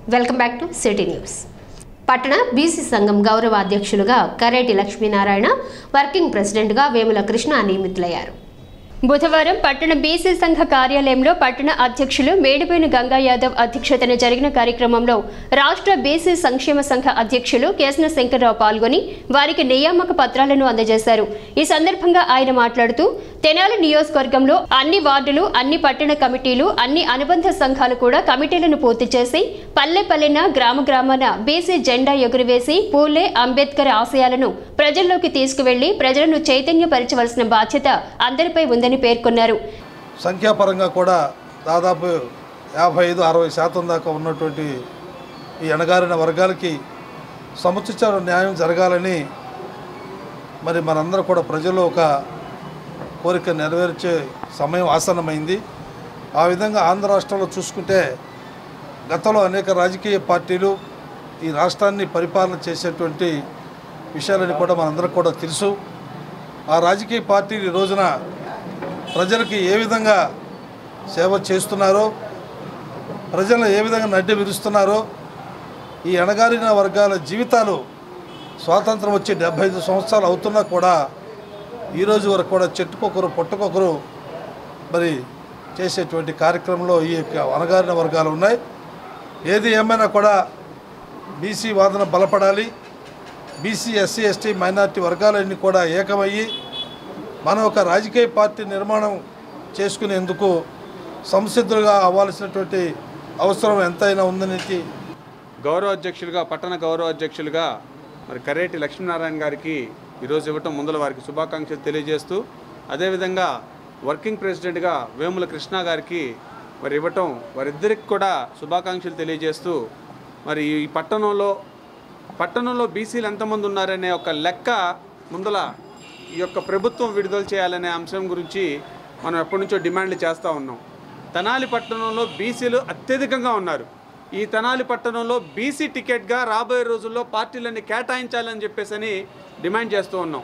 welcome back to city news పట్టణ BC సంఘం గౌరవ అధ్యక్షులుగా కరేటి లక్ష్మీనారాయణ వర్కింగ్ ప్రెసిడెంట్గా వేముల కృష్ణ నియమితులయ్యారు బుధవారం పట్టణ బీసీ సంఘ కార్యాలయంలో పట్టణ అధ్యక్షులు మేడిపోయిన గంగా యాదవ్ అధ్యక్షతన జరిగిన కార్యక్రమంలో రాష్ట్ర బీసీ సంక్షేమ సంఘ అధ్యక్షులు కేసన శంకర్రావు పాల్గొని వారికి నియామక పత్రాలను అందజేశారు ఈ సందర్భంగా ఆయన మాట్లాడుతూ తెనాలి నియోజకవర్గంలో అన్ని వార్డులు అన్ని పట్టణ కమిటీలు అన్ని అనుబంధ సంఘాలు కూడా కమిటీలను పూర్తి చేసి పల్లె పల్లెన గ్రామ గ్రామాన బీసీ జెండా ఎగురవేసి పూలే అంబేద్కర్ ఆశయాలను ప్రజల్లోకి తీసుకువెళ్లి ప్రజలను చైతన్యపరచవలసిన బాధ్యత అందరిపై ఉందని పేర్కొన్నారు సంఖ్యాపరంగా కూడా దాదాపు యాభై ఐదు అరవై శాతం దాకా ఉన్నటువంటి ఈ అణగారిన వర్గాలకి సముచిత న్యాయం జరగాలని మరి మనందరూ కూడా ప్రజలు ఒక కోరిక నెరవేర్చే సమయం ఆసన్నమైంది ఆ విధంగా ఆంధ్ర రాష్ట్రంలో చూసుకుంటే గతంలో అనేక రాజకీయ పార్టీలు ఈ రాష్ట్రాన్ని పరిపాలన చేసేటువంటి విషయాలని కూడా మనందరికి కూడా తెలుసు ఆ రాజకీయ పార్టీలు ఈ రోజున ప్రజలకి ఏ విధంగా సేవ చేస్తున్నారో ప్రజలను ఏ విధంగా నడ్డి విరుస్తున్నారో ఈ అణగారిన వర్గాల జీవితాలు స్వాతంత్రం వచ్చి డెబ్బై ఐదు సంవత్సరాలు అవుతున్నా కూడా ఈ రోజు వరకు కూడా చెట్టుకొకరు పొట్టుకొకరు మరి చేసేటువంటి కార్యక్రమంలో ఈ యొక్క అణగారిన వర్గాలు ఉన్నాయి ఏది ఏమైనా కూడా బీసీ వాదన బలపడాలి బీసీ ఎస్సీ ఎస్టీ మైనార్టీ వర్గాలన్నీ కూడా ఏకమయ్యి మనం ఒక రాజకీయ పార్టీ నిర్మాణం చేసుకునేందుకు సంసిద్ధులుగా అవ్వాల్సినటువంటి అవసరం ఎంతైనా ఉందనేది గౌరవ అధ్యక్షులుగా పట్టణ గౌరవ అధ్యక్షులుగా మరి కరేటి లక్ష్మీనారాయణ గారికి ఈరోజు ఇవ్వటం ముందల వారికి శుభాకాంక్షలు తెలియజేస్తూ అదేవిధంగా వర్కింగ్ ప్రెసిడెంట్గా వేముల కృష్ణ గారికి మరి ఇవ్వటం వారిద్దరికి కూడా శుభాకాంక్షలు తెలియజేస్తూ మరి ఈ పట్టణంలో పట్టణంలో బీసీలు ఎంతమంది ఉన్నారనే ఒక లెక్క ముందల ఈ యొక్క ప్రభుత్వం విడుదల చేయాలనే అంశం గురించి మనం ఎప్పటి నుంచో డిమాండ్లు చేస్తూ ఉన్నాం తెనాలి పట్టణంలో బీసీలు అత్యధికంగా ఉన్నారు ఈ తెనాలి పట్టణంలో బీసీ టికెట్గా రాబోయే రోజుల్లో పార్టీలన్నీ కేటాయించాలని చెప్పేసి అని డిమాండ్ చేస్తూ ఉన్నాం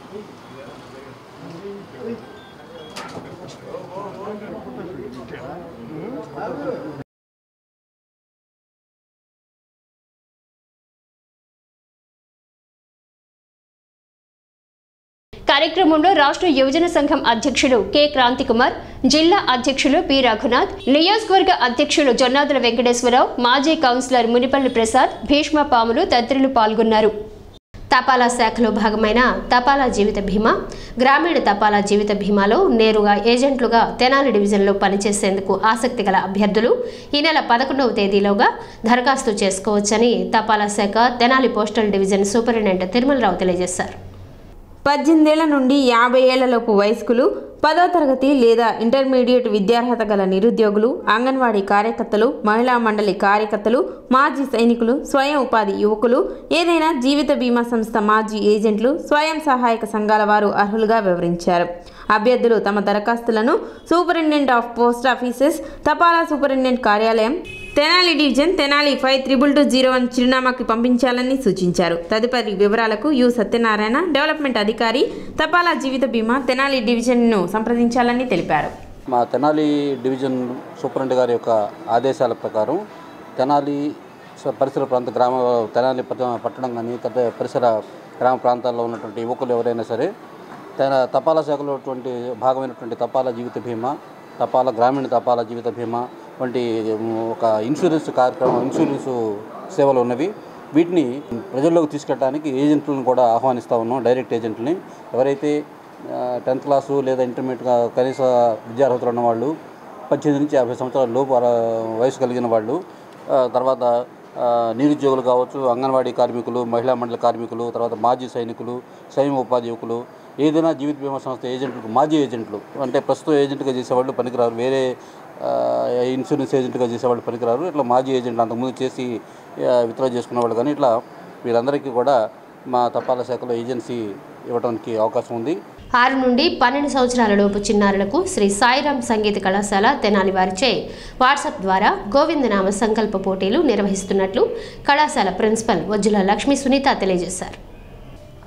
కార్యక్రమంలో రాష్ట్ర యువజన సంఘం అధ్యక్షులు కె క్రాంతి కుమార్ జిల్లా అధ్యక్షులు పి రఘునాథ్ నియోజకవర్గ అధ్యక్షులు జొన్నాదుల వెంకటేశ్వరరావు మాజీ కౌన్సిలర్ మునిపల్లి ప్రసాద్ భీష్మ పాములు తదితరులు పాల్గొన్నారు తపాలా శాఖలో భాగమైన తపాలా జీవిత బీమా గ్రామీణ తపాలా జీవిత బీమాలో నేరుగా ఏజెంట్లుగా తెనాలి డివిజన్లో పనిచేసేందుకు ఆసక్తి గల అభ్యర్థులు ఈ నెల పదకొండవ తేదీలోగా దరఖాస్తు చేసుకోవచ్చని తపాలా శాఖ Tenali postal division superintendent Tirumalarao తెలియజేశారు పద్దెనిమిదేళ్ల నుండి యాభై ఏళ్లలోపు వయస్కులు పదో తరగతి లేదా ఇంటర్మీడియట్ విద్యార్హత గల నిరుద్యోగులు అంగన్వాడీ కార్యకర్తలు మహిళా మండలి కార్యకర్తలు మాజీ సైనికులు స్వయం ఉపాధి యువకులు ఏదైనా జీవిత బీమా సంస్థ మాజీ ఏజెంట్లు స్వయం సహాయక సంఘాల వారు అర్హులుగా వివరించారు అభ్యర్థులు తమ దరఖాస్తులను సూపరింటెండెంట్ ఆఫ్ పోస్ట్ ఆఫీసెస్ తపాలా సూపరింటెండెంట్ కార్యాలయం తెనాలి డివిజన్ Tenali five triple two zero one చిరునామాకి పంపించాలని సూచించారు తదుపరి వివరాలకు యు సత్యనారాయణ డెవలప్మెంట్ అధికారి తపాలా జీవిత బీమా తెనాలి డివిజన్ను సంప్రదించాలని తెలిపారు మా తెనాలి డివిజన్ సూపరింటెండెంట్ గారి యొక్క ఆదేశాల ప్రకారం తెనాలి స- పరిసర ప్రాంత గ్రామ తెనాలి పట్ట- పట్టణం కానీ తద- పరిసర గ్రామ ప్రాంతాల్లో ఉన్నటువంటి యువకులు ఎవరైనా సరే తన తపాలా శాఖలో ఉన్నటువంటి భాగమైనటువంటి తపాలా జీవిత బీమా తపాలా గ్రామీణ తపాలా జీవిత బీమా వంటి ఉమ్, ఒక ఇన్సూరెన్స్ కార్యక్రమం ఇన్సూరెన్స్ సేవలు ఉన్నవి వీటిని ప్రజల్లోకి తీసుకెళ్ళడానికి ఏజెంట్లను కూడా ఆహ్వానిస్తూ ఉన్నాం డైరెక్ట్ ఏజెంట్లని ఎవరైతే టెన్త్ క్లాసు లేదా ఇంటర్మీడియట్ కనీస విద్యార్హతలు ఉన్న వాళ్ళు పద్దెనిమిది నుంచి యాభై సంవత్సరాల లోపు అలా వయసు కలిగిన వాళ్ళు ఆ, తర్వాత ఆ, నిరుద్యోగులు కావచ్చు అంగన్వాడీ కార్మికులు మహిళా మండలి కార్మికులు తర్వాత మాజీ సైనికులు స్వయం ఉపాధి యువకులు ఏదైనా జీవిత బీమా సంస్థ ఏజెంట్లు మాజీ ఏజెంట్లు అంటే ప్రస్తుతం ఏజెంట్గా చేసేవాళ్ళు పనికిరారు వేరే ఆ, ఇన్సూరెన్స్ ఏజెంట్గా చేసేవాళ్ళు పనికిరారు ఇట్లా మాజీ ఏజెంట్లు అంతకుముందు చేసి విత్డ్రా చేసుకునే వాళ్ళు కానీ ఇట్లా వీరందరికీ కూడా మా తపాలా శాఖలో ఏజెన్సీ ఇవ్వడానికి అవకాశం ఉంది ఆరు నుండి పన్నెండు సంవత్సరాల లోపు చిన్నారులకు శ్రీ సాయిరాం సంగీత కళాశాల తెనాలి వారిచే వాట్సాప్ ద్వారా గోవిందనామ సంకల్ప పోటీలు నిర్వహిస్తున్నట్లు కళాశాల ప్రిన్సిపల్ వజ్జుల లక్ష్మీ సునీత తెలియజేశారు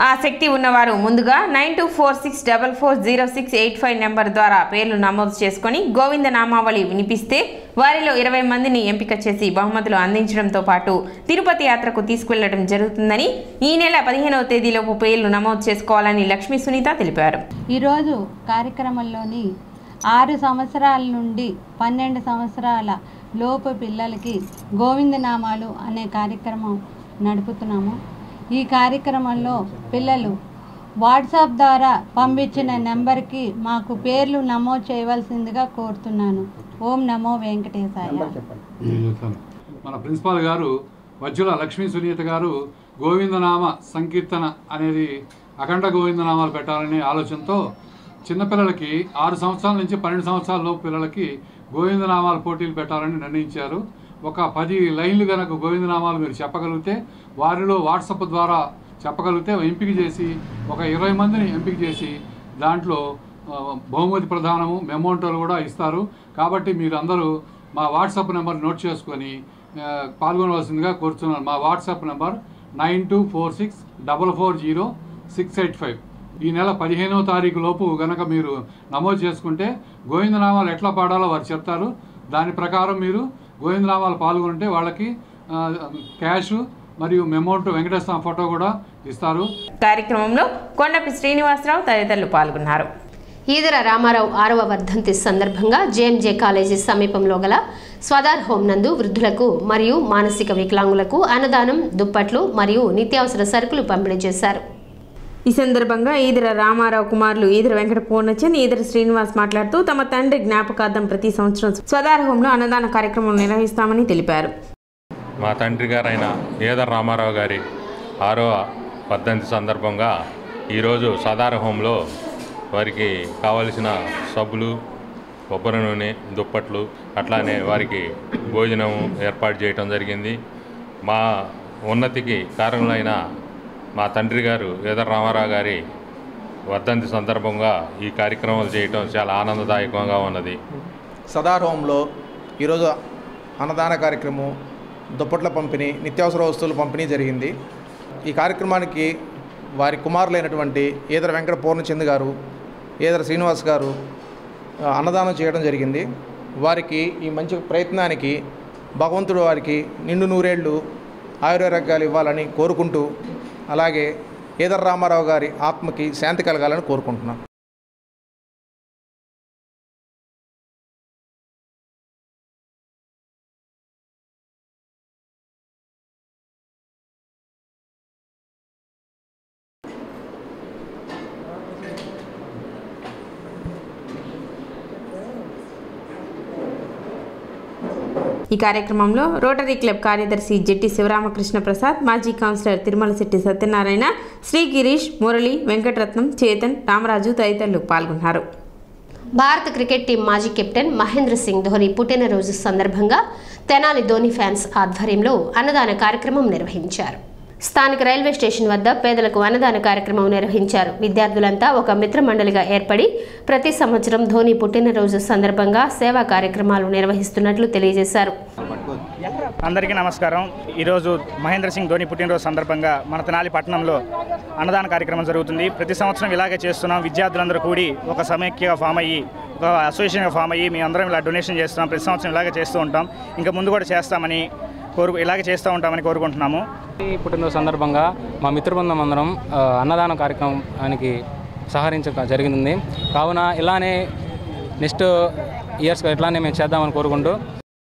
ఆసక్తి ఉన్నవారు ముందుగా nine two four six double four zero six eight five number ద్వారా పేర్లు నమోదు చేసుకొని గోవింద నామావళి వినిపిస్తే వారిలో ఇరవై మందిని ఎంపిక చేసి బహుమతులు అందించడంతో పాటు తిరుపతి యాత్రకు తీసుకువెళ్లడం జరుగుతుందని ఈ నెల పదిహేనవ తేదీలోపు పేర్లు నమోదు చేసుకోవాలని లక్ష్మీ సునీత తెలిపారు ఈరోజు కార్యక్రమంలోని ఆరు సంవత్సరాల నుండి పన్నెండు సంవత్సరాల లోపు పిల్లలకి గోవిందనామాలు అనే కార్యక్రమం నడుపుతున్నాము ఈ కార్యక్రమంలో పిల్లలు వాట్సాప్ ద్వారా పంపించిన నెంబర్కి మాకు పేర్లు నమోదు చేయవలసిందిగా కోరుతున్నాను ఓం నమో వెంకటేశాయ నేను చెప్తాను మన ప్రిన్సిపాల్ గారు వజ్జుల లక్ష్మీ సునీత గారు గోవిందనామ సంకీర్తన అనేది అఖండ గోవిందనామాలు పెట్టాలనే ఆలోచనతో చిన్నపిల్లలకి ఆరు సంవత్సరాల నుంచి పన్నెండు సంవత్సరాల లోపు పిల్లలకి గోవిందనామాల పోటీలు పెట్టాలని నిర్ణయించారు ఒక పది లైన్లు కనుక గోవిందనామాలు మీరు చెప్పగలిగితే వారిలో వాట్సాప్ ద్వారా చెప్పగలిగితే ఎంపిక చేసి ఒక ఇరవై మందిని ఎంపిక చేసి దాంట్లో ఆ, బహుమతి ప్రధానము మెమోంటోలు కూడా ఇస్తారు కాబట్టి మీరు అందరూ మా వాట్సాప్ నెంబర్ నోట్ చేసుకొని ఆ, పాల్గొనవలసిందిగా కోరుతున్నాను మా WhatsApp number nine two four six double four zero six eight five ఈ నెల పదిహేనవ తారీఖు లోపు గనక మీరు నమోదు చేసుకుంటే గోవిందనామాలు ఎట్లా పాడాలో వారు చెప్తారు దాని ప్రకారం మీరు గోవిందనామాలు పాల్గొంటే వాళ్ళకి ఆ, క్యాష్ మరియు మెమోంటో వెంకటేశ్వర ఫోటో కూడా ఇస్తారు కార్యక్రమంలో కొండపి శ్రీనివాసరావు తదితరులు పాల్గొన్నారు ఈదర రామారావు ఆరవ వర్ధంతి సందర్భంగా జేఎంజే కాలేజీ సమీపంలో గల స్వదార్ హోం నందు వృద్ధులకు మరియు మానసిక వికలాంగులకు అన్నదానం దుప్పట్లు మరియు నిత్యావసర సరుకులు పంపిణీ చేశారు ఈ సందర్భంగా ఈదర రామారావు కుమారులు ఈదర వెంకట పూర్ణచంద్ ఈదర శ్రీనివాస్ మాట్లాడుతూ తమ తండ్రి జ్ఞాపకార్థం ప్రతి సంవత్సరం స్వదార హోంలో అన్నదాన కార్యక్రమం నిర్వహిస్తామని తెలిపారు మా తండ్రి గారైన ఏదర్ రామారావు గారి ఆరవ వర్ధంతి సందర్భంగా ఈరోజు సదార హోంలో వారికి కావలసిన సబ్బులు కొబ్బరి నూనె దుప్పట్లు అట్లానే వారికి భోజనం ఏర్పాటు చేయటం జరిగింది మా ఉన్నతికి కారణులైన మా తండ్రి గారు ఏదర్ రామారావు గారి వర్ధంతి సందర్భంగా ఈ కార్యక్రమాలు చేయటం చాలా ఆనందదాయకంగా ఉన్నది సదార్ హోంలో ఈరోజు అన్నదాన కార్యక్రమం దుప్పట్ల పంపిణీ నిత్యావసర వస్తువుల పంపిణీ జరిగింది ఈ కార్యక్రమానికి వారి కుమారులైనటువంటి ఈదర వెంకట పూర్ణచంద్ గారు ఈదర శ్రీనివాస్ గారు ఆ, అన్నదానం చేయడం జరిగింది వారికి ఈ మంచి ప్రయత్నానికి భగవంతుడు వారికి నిండు నూరేళ్లు ఆయురారోగ్యాలు ఇవ్వాలని కోరుకుంటూ అలాగే ఈదర రామారావు గారి ఆత్మకి శాంతి కలగాలని కోరుకుంటున్నాను ఈ కార్యక్రమంలో రోటరీ క్లబ్ కార్యదర్శి జెట్టి శివరామకృష్ణ ప్రసాద్ మాజీ కౌన్సిలర్ తిరుమల శెట్టి సత్యనారాయణ శ్రీ గిరీష్ మురళి వెంకటరత్నం చేతన్ రామరాజు తదితరులు పాల్గొన్నారు భారత క్రికెట్ టీం మాజీ కెప్టెన్ మహేంద్ర సింగ్ ధోని పుట్టినరోజు సందర్భంగా తెనాలి ధోని ఫ్యాన్స్ ఆధ్వర్యంలో అన్నదాన కార్యక్రమం నిర్వహించారు స్థానిక రైల్వే స్టేషన్ వద్ద పేదలకు అన్నదాన కార్యక్రమం నిర్వహించారు విద్యార్థులంతా ఒక మిత్ర మండలిగా ఏర్పడి ప్రతి సంవత్సరం ధోని పుట్టినరోజు సందర్భంగా సేవా కార్యక్రమాలు నిర్వహిస్తున్నట్లు తెలియజేశారు అందరికీ నమస్కారం ఈరోజు మహేంద్ర సింగ్ ధోని పుట్టినరోజు సందర్భంగా మన తెనాలి పట్టణంలో అన్నదాన కార్యక్రమం జరుగుతుంది ప్రతి సంవత్సరం ఇలాగే చేస్తున్నాం విద్యార్థులందరూ కూడి ఒక సమైక్యగా ఫామ్ అయ్యి ఒక అసోసియేషన్గా ఫామ్ అయ్యి మేము అందరం ఇలా డొనేషన్ చేస్తున్నాం ప్రతి సంవత్సరం ఇలాగే చేస్తూ ఉంటాం ఇంకా ముందు కూడా చేస్తామని కోరు ఇలాగే చేస్తూ ఉంటామని కోరుకుంటున్నాము ఈ పుట్టినరోజు సందర్భంగా మా మిత్రబృందం అందరం ఆ, అన్నదాన కార్యక్రమానికి సహకరించ జరిగింది కావున ఇలానే నెక్స్ట్ ఇయర్స్ ఇట్లానే మేము చేద్దామని కోరుకుంటూ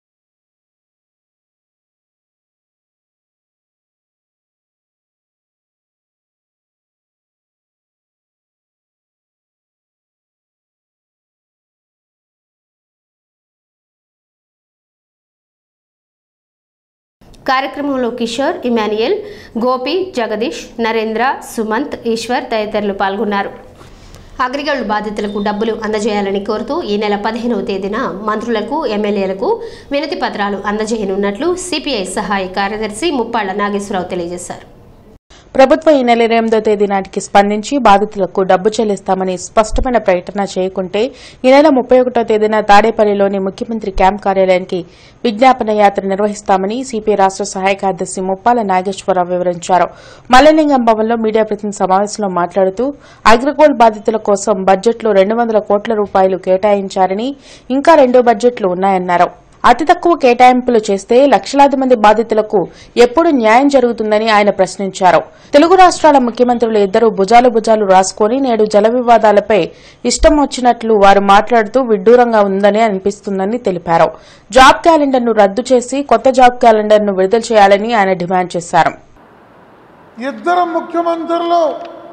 కార్యక్రమంలో కిషోర్ ఇమాన్యుయల్ గోపి జగదీష్ నరేంద్ర సుమంత్ ఈశ్వర్ తదితరులు పాల్గొన్నారు అగ్రిగోల్డ్ బాధితులకు డబ్బులు అందజేయాలని కోరుతూ ఈ నెల పదిహేనవ తేదీన మంత్రులకు ఎమ్మెల్యేలకు వినతి పత్రాలు అందజేయనున్నట్లు సిపిఐ సహాయ కార్యదర్శి ముప్పాళ్ల నాగేశ్వరరావు తెలియజేశారు ప్రభుత్వం ఈ నెల ఎనిమిదో తేదీ నాటికి స్పందించి బాధితులకు డబ్బు చెల్లిస్తామని స్పష్టమైన ప్రకటన చేయకుంటే ఈ నెల ముప్పై ఒకటో తేదీన తాడేపల్లిలోని ముఖ్యమంత్రి క్యాంప్ కార్యాలయానికి విజ్ఞాపన యాత్ర నిర్వహిస్తామని సిపిఐ రాష్ట సహాయ కార్యదర్శి ముప్పాల నాగేశ్వరరావు వివరించారు మల్లలింగం భవన్లో మీడియా ప్రతినిధి సమావేశంలో మాట్లాడుతూ అగ్రిగోల్డ్ బాధితుల కోసం బడ్జెట్లో రెండు వందల కోట్ల రూపాయలు కేటాయించారని ఇంకా రెండు బడ్జెట్లు ఉన్నాయన్నారు అతి తక్కువ కేటాయింపులు చేస్తే లక్షలాది మంది బాధితులకు ఎప్పుడు న్యాయం జరుగుతుందని ఆయన ప్రశ్నించారు తెలుగు రాష్ట్రాల ముఖ్యమంత్రులు ఇద్దరు భుజాలు భుజాలు రాసుకొని నేడు జల వివాదాలపై ఇష్టం వచ్చినట్లు వారు మాట్లాడుతూ విడ్డూరంగా ఉందని అనిపిస్తుందని తెలిపారు జాబ్ క్యాలెండర్ను రద్దు చేసి కొత్త జాబ్ క్యాలెండర్ను విడుదల చేయాలని ఆయన డిమాండ్ చేశారు ఇద్దరు ముఖ్యమంత్రులు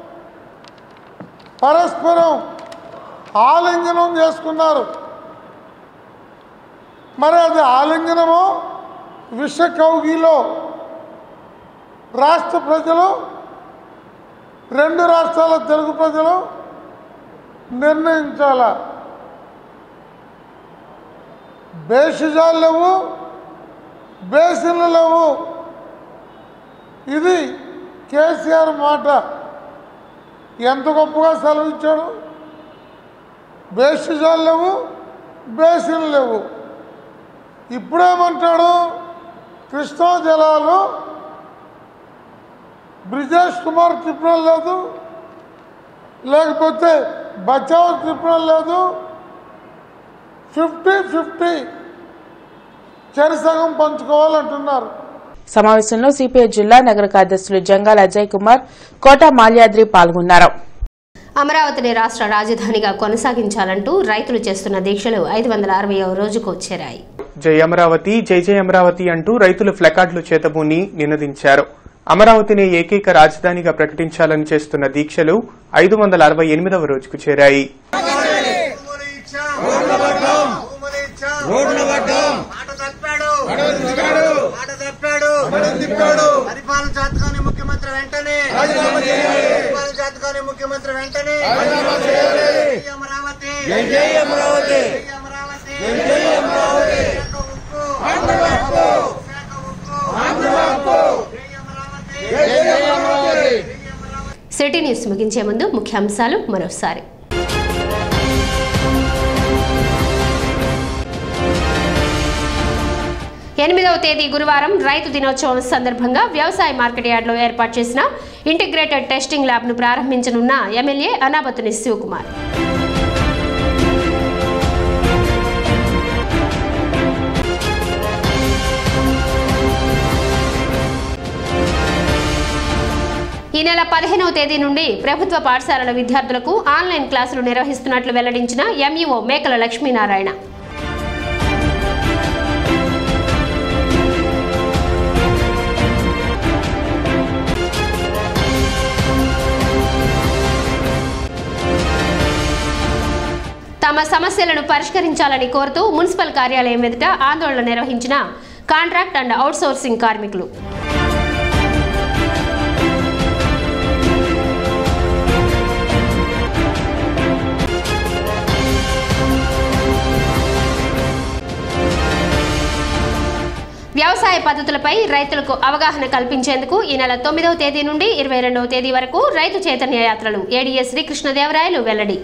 పరస్పరం ఆలింగనం చేసుకున్నారు మరి అది ఆలింగనమో విష కౌగిలో రాష్ట్ర ప్రజలు రెండు రాష్ట్రాల తెలుగు ప్రజలు నిర్ణయించాల బేషిజాలు లేవు బేసిన్లు లేవు ఇది కేసీఆర్ మాట ఎంత గొప్పగా సెలవిచ్చాడు బేషిజాలు లేవు బేసిన్లు లేవు ఇప్పుడేమంటాడు కృష్ణా జలాలు బ్రిజేష్ కుమార్ ట్రిబ్యునల్ లేదు లేకపోతే బచావ్ ట్రిబ్యునల్ లేదు ఫిఫ్టీ ఫిఫ్టీ చెరసగం పంచుకోవాలంటున్నారు సమావేశంలో సిపిఐ జిల్లా నగర కార్యదర్శులు జంగాల అజయ్ కుమార్ కోట మాల్యాద్రి పాల్గొన్నారు అమరావతిని రాష్ట్ర రాజధానిగా కొనసాగించాలంటూ రైతులు చేస్తున్న దీక్షలు ఐదు వందల అరవై రోజుకు చేరాయి జై అమరావతి జై జై అమరావతి అంటూ రైతులు ఫ్లకార్డులు చేతబూని నినదించారు అమరావతిని ఏకైక రాజధానిగా ప్రకటించాలని చేస్తున్న దీక్షలు ఐదు వందల అరవై ఎనిమిదవ రోజుకు చేరాయి పరిపాలన జాతకాన్ని ముఖ్యమంత్రి వెంటనే పరిపాలన జాతకాన్ని ముఖ్యమంత్రి వెంటనే జై అమరావతి జై జై అమరావతి జై అమరావతి జై జై అమరావతి సిటీ న్యూస్ ముగించే ముందు ముఖ్యాంశాలు మరోసారి ఎనిమిదవ తేదీ గురువారం రైతు దినోత్సవం సందర్భంగా వ్యవసాయ మార్కెట్ యార్డులో ఏర్పాటు చేసిన ఇంటిగ్రేటెడ్ టెస్టింగ్ ల్యాబ్ను ప్రారంభించనున్న ఎమ్మెల్యే అనాబతుని శివకుమార్ ఈ నెల పదిహేనవ తేదీ నుండి ప్రభుత్వ పాఠశాలల విద్యార్థులకు ఆన్లైన్ క్లాసులు నిర్వహిస్తున్నట్లు వెల్లడించిన ఎంఈఓ మేకల లక్ష్మీనారాయణ తమ సమస్యలను పరిష్కరించాలని కోరుతూ మున్సిపల్ కార్యాలయం ఎదుట ఆందోళన నిర్వహించిన కాంట్రాక్ట్ అండ్ అవుట్సోర్సింగ్ కార్మికులు వ్యవసాయ పద్ధతులపై రైతులకు అవగాహన కల్పించేందుకు ఈ నెల తొమ్మిదవ తేదీ నుండి ఇరవై రెండవ తేదీ వరకు రైతు చైతన్య యాత్రలు ఏడీఎస్ శ్రీకృష్ణదేవరాయలు వెల్లడి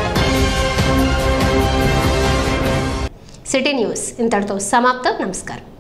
సిటీ న్యూస్ ఇంతటితో సమాప్తం నమస్కారం